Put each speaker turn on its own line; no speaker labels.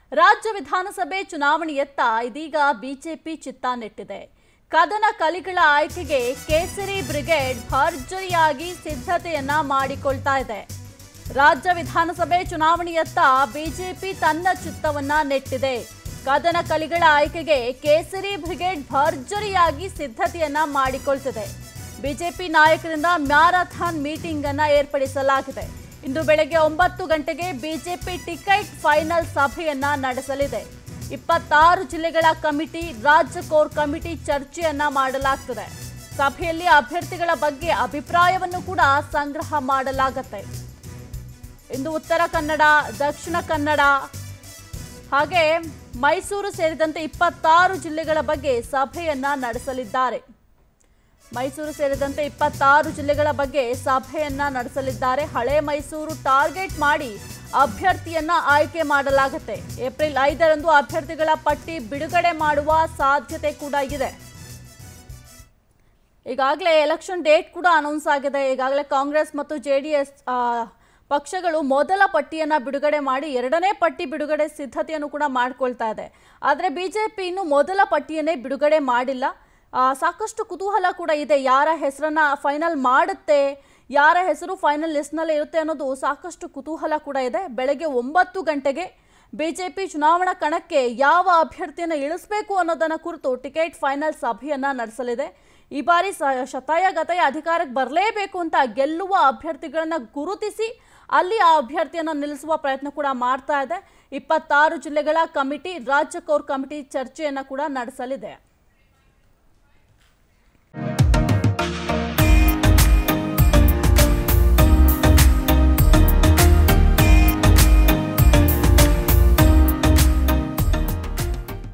ರಾಜ್ಯ ವಿಧಾನಸಭೆ ಚುನಾವಣೆಯತ್ತ ಇದೀಗ ಬಿಜೆಪಿ ಚಿತ್ತ ನೆಟ್ಟಿದೆ ಕದನ ಕಲಿಗಳ ಆಯ್ಕೆಗೆ ಕೇಸರಿ ಬ್ರಿಗೇಡ್ ಭರ್ಜರಿಯಾಗಿ ಸಿದ್ಧತೆಯನ್ನ ಮಾಡಿಕೊಳ್ತಾ ಇದೆ ರಾಜ್ಯ ವಿಧಾನಸಭೆ ಚುನಾವಣೆಯತ್ತ ಬಿಜೆಪಿ ತನ್ನ ಚಿತ್ತವನ್ನ ನೆಟ್ಟಿದೆ ಕದನ ಕಲಿಗಳ ಆಯ್ಕೆಗೆ ಕೇಸರಿ ಬ್ರಿಗೇಡ್ ಭರ್ಜರಿಯಾಗಿ ಸಿದ್ಧತೆಯನ್ನ ಮಾಡಿಕೊಳ್ತಿದೆ ಬಿಜೆಪಿ ನಾಯಕರಿಂದ ಮ್ಯಾರಥಾನ್ ಮೀಟಿಂಗ್ ಅನ್ನ ಏರ್ಪಡಿಸಲಾಗಿದೆ ಇಂದು ಬೆಳಗ್ಗೆ ಒಂಬತ್ತು ಗಂಟೆಗೆ ಬಿಜೆಪಿ ಟಿಕೆಟ್ ಫೈನಲ್ ಸಭೆಯನ್ನ ನಡೆಸಲಿದೆ ಇಪ್ಪತ್ತಾರು ಜಿಲ್ಲೆಗಳ ಕಮಿಟಿ ರಾಜ್ಯ ಕೋರ್ ಕಮಿಟಿ ಚರ್ಚೆಯನ್ನ ಮಾಡಲಾಗ್ತದೆ ಸಭೆಯಲ್ಲಿ ಅಭ್ಯರ್ಥಿಗಳ ಬಗ್ಗೆ ಅಭಿಪ್ರಾಯವನ್ನು ಕೂಡ ಸಂಗ್ರಹ ಮಾಡಲಾಗುತ್ತೆ ಇಂದು ಉತ್ತರ ಕನ್ನಡ ದಕ್ಷಿಣ ಕನ್ನಡ ಹಾಗೆ ಮೈಸೂರು ಸೇರಿದಂತೆ ಇಪ್ಪತ್ತಾರು ಜಿಲ್ಲೆಗಳ ಬಗ್ಗೆ ಸಭೆಯನ್ನ ನಡೆಸಲಿದ್ದಾರೆ ಮೈಸೂರು ಸೇರಿದಂತೆ ಇಪ್ಪತ್ತಾರು ಜಿಲ್ಲೆಗಳ ಬಗ್ಗೆ ಸಭೆಯನ್ನ ನಡೆಸಲಿದ್ದಾರೆ ಹಳೆ ಮೈಸೂರು ಟಾರ್ಗೆಟ್ ಮಾಡಿ ಅಭ್ಯರ್ಥಿಯನ್ನ ಆಯ್ಕೆ ಮಾಡಲಾಗುತ್ತೆ ಏಪ್ರಿಲ್ ಐದರಂದು ಅಭ್ಯರ್ಥಿಗಳ ಪಟ್ಟಿ ಬಿಡುಗಡೆ ಮಾಡುವ ಸಾಧ್ಯತೆ ಕೂಡ ಇದೆ ಈಗಾಗಲೇ ಎಲೆಕ್ಷನ್ ಡೇಟ್ ಕೂಡ ಅನೌನ್ಸ್ ಆಗಿದೆ ಈಗಾಗಲೇ ಕಾಂಗ್ರೆಸ್ ಮತ್ತು ಜೆ ಡಿ ಎಸ್ ಪಕ್ಷಗಳು ಮೊದಲ ಪಟ್ಟಿಯನ್ನು ಬಿಡುಗಡೆ ಮಾಡಿ ಎರಡನೇ ಪಟ್ಟಿ ಬಿಡುಗಡೆ ಸಿದ್ಧತೆಯನ್ನು ಕೂಡ ಮಾಡ್ಕೊಳ್ತಾ ಇದೆ ಆದರೆ ಬಿಜೆಪಿ ಇನ್ನು ಮೊದಲ ಪಟ್ಟಿಯನ್ನೇ ಬಿಡುಗಡೆ ಮಾಡಿಲ್ಲ ಆ, ಸಾಕಷ್ಟು ಕುತೂಹಲ ಕೂಡ ಇದೆ ಯಾರ ಹೆಸರನ್ನ ಫೈನಲ್ ಮಾಡುತ್ತೆ ಯಾರ ಹೆಸರು ಫೈನಲ್ ಲಿಸ್ಟ್ನಲ್ಲಿ ಇರುತ್ತೆ ಅನ್ನೋದು ಸಾಕಷ್ಟು ಕುತೂಹಲ ಕೂಡ ಇದೆ ಬೆಳಗ್ಗೆ ಒಂಬತ್ತು ಗಂಟೆಗೆ ಬಿಜೆಪಿ ಚುನಾವಣಾ ಕಣಕ್ಕೆ ಯಾವ ಅಭ್ಯರ್ಥಿಯನ್ನು ಇಳಿಸಬೇಕು ಅನ್ನೋದನ್ನ ಕುರಿತು ಟಿಕೆಟ್ ಫೈನಲ್ ಸಭೆಯನ್ನ ನಡೆಸಲಿದೆ ಈ ಬಾರಿ ಸ- ಶತಾಯ ಗತಾಯ ಅಧಿಕಾರಕ್ಕೆ ಬರಲೇಬೇಕು ಅಂತ ಗೆಲ್ಲುವ ಅಭ್ಯರ್ಥಿಗಳನ್ನ ಗುರುತಿಸಿ ಅಲ್ಲಿ ಆ ಅಭ್ಯರ್ಥಿಯನ್ನು ನಿಲ್ಲಿಸುವ ಪ್ರಯತ್ನ ಕೂಡ ಮಾಡ್ತಾ ಇದೆ ಇಪ್ಪತ್ತಾರು ಜಿಲ್ಲೆಗಳ ಕಮಿಟಿ ರಾಜ್ಯ ಕೋರ್ ಕಮಿಟಿ ಚರ್ಚೆಯನ್ನ ಕೂಡ ನಡೆಸಲಿದೆ